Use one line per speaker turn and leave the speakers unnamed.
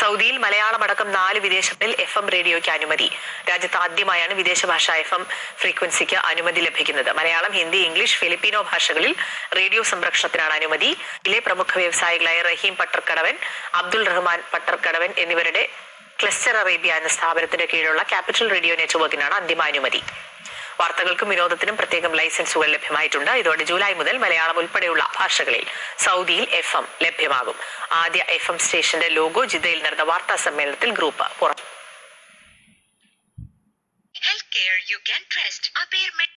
സൗദിയിൽ മലയാളമടക്കം നാല് വിദേശങ്ങളിൽ എഫ് എം റേഡിയോയ്ക്ക് അനുമതി രാജ്യത്ത് ആദ്യമായാണ് വിദേശ ഭാഷ എഫ് എം ഫ്രീക്വൻസിക്ക് അനുമതി ലഭിക്കുന്നത് മലയാളം ഹിന്ദി ഇംഗ്ലീഷ് ഫിലിപ്പീനോ ഭാഷകളിൽ റേഡിയോ സംരക്ഷണത്തിനാണ് അനുമതി ഇതിലെ പ്രമുഖ വ്യവസായികളായ റഹീം പട്ടർക്കടവൻ അബ്ദുൾ റഹ്മാൻ പട്ടർക്കടവൻ എന്നിവരുടെ ക്ലസ്റ്റർ അറേബ്യ എന്ന സ്ഥാപനത്തിന്റെ കീഴിലുള്ള ക്യാപിറ്റൽ റേഡിയോ നെറ്റ്വർക്കിനാണ് അന്തിമ അനുമതി വാർത്തകൾക്കും വിനോദത്തിനും പ്രത്യേകം ലൈസൻസുകൾ ലഭ്യമായിട്ടുണ്ട് ഇതോടെ ജൂലൈ മുതൽ മലയാളം ഉൾപ്പെടെയുള്ള ഭാഷകളിൽ സൗദിയിൽ എഫ് എം ലഭ്യമാകും ആദ്യ എഫ് എം സ്റ്റേഷന്റെ ലോഗോ ജിദ്ദയിൽ നടന്ന വാർത്താ സമ്മേളനത്തിൽ ഗ്രൂപ്പ് പുറത്തു
Healthcare you can trust. Appear